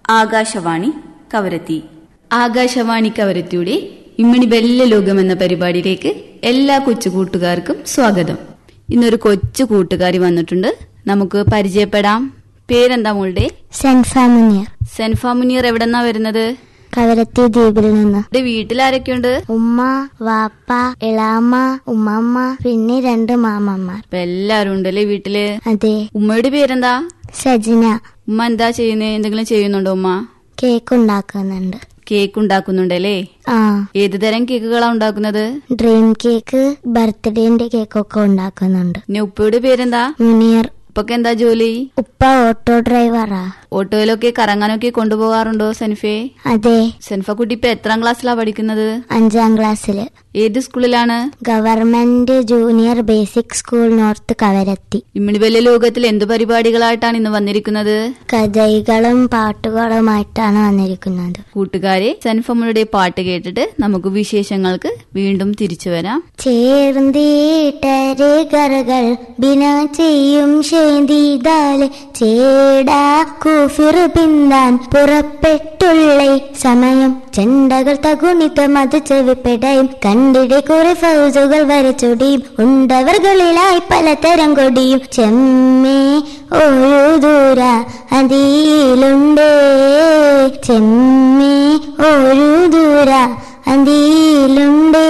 ആകാശവാണി കവരത്തി ആകാശവാണി കവരത്തിയുടെ ഇമ്മണി ബെല്ല ലോകം എന്ന പരിപാടിയിലേക്ക് എല്ലാ കൊച്ചു കൂട്ടുകാർക്കും സ്വാഗതം ഇന്നൊരു കൊച്ചു കൂട്ടുകാരി വന്നിട്ടുണ്ട് നമുക്ക് പരിചയപ്പെടാം പേരെന്താ മോളുടെ സെന്റ് ഫാമിനിയർ സെൻഫ മുനീർ എവിടെന്നാ വരുന്നത് കവരത്തി ദ്വീപിൽ നിന്ന് ഇവിടെ വീട്ടിൽ ആരൊക്കെയുണ്ട് ഉമ്മ വാപ്പ ഇളാമ്മ ഉമ്മമ്മ പിന്നെ രണ്ട് മാമന്മാർ ഇപ്പൊ എല്ലാരും ഉണ്ടല്ലേ വീട്ടില് അതെ ഉമ്മയുടെ പേരെന്താ സജിന ഉമ്മ എന്താ ചെയ്യുന്നേ എന്തെങ്കിലും ചെയ്യുന്നുണ്ടോ ഉമ്മ കേക്ക് ഉണ്ടാക്കുന്നുണ്ട് കേക്ക് ഉണ്ടാക്കുന്നുണ്ടല്ലേ ആ ഏത് തരം കേക്കുകളാ ഉണ്ടാക്കുന്നത് ഡ്രീം കേക്ക് ബർത്ത്ഡേന്റെ കേക്കൊക്കെ ഉണ്ടാക്കുന്നുണ്ട് പിന്നെ ഉപ്പയുടെ പേരെന്താ മുനിയർ ഉപ്പൊക്കെ എന്താ ജോലി ഉപ്പ ഓട്ടോ ഡ്രൈവറാ ഓട്ടോയിലൊക്കെ കറങ്ങാനൊക്കെ കൊണ്ടുപോകാറുണ്ടോ സെൻഫെ അതെ സെൻഫ കുട്ടി ഇപ്പൊ എത്രാം ക്ലാസ്സിലാ പഠിക്കുന്നത് അഞ്ചാം ക്ലാസ്സില് ഏത് സ്കൂളിലാണ് government junior basic school north Kavaratti ഇമ്മിണിവെല്ല ലോകത്തിൽ എന്ത് പരിപാടികളായിട്ടാണ് ഇന്ന് വന്നിരിക്കുന്നത് കഥകളും പാട്ടുകളുമായിട്ടാണ് വന്നിരിക്കുന്നത് കൂട്ടുകാരെ സെൻഫമ്മയുടെ പാട്ട് കേട്ടിട്ട് നമുക്ക് വിശേഷങ്ങൾക്ക് വീണ്ടും തിരിച്ചു വരാം ചേർന്നീട്ടരെ കറകൾ ബിന ചെയ്യും ശേന്തിതാല് ചേടാ കൂഫിർ പിന്താൻ പുറപ്പെട്ടുള്ളേ സമയം ചെണ്ടകൾ തകുണിത്ത മത് ചെവിപ്പെടയും കണ്ടിടെ കുറെ ഫൗസുകൾ വരച്ചൊടിയും ഉണ്ടവർകളിലായി പലതരം കൊടിയും ചെമ്മേ ഒരു ദൂര അതിയിലുണ്ടേ ചെമ്മേ ഒരു ദൂര അതിയിലുണ്ടേ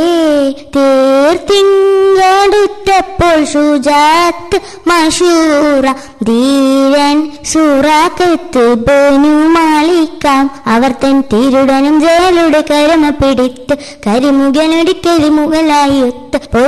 തീർത്തിങ്ങടുത്തപ്പോൾ ഷുജാത്ത് മഷൂറ ധീരൻ സൂറാക്കത്ത് ബനു മാളിക്കാം അവർ തൻ തിരുടനും ജയലുടെ കരമ പിടിത്ത് കരിമുഖനൊടി കരിമുകളായി ഒത്ത്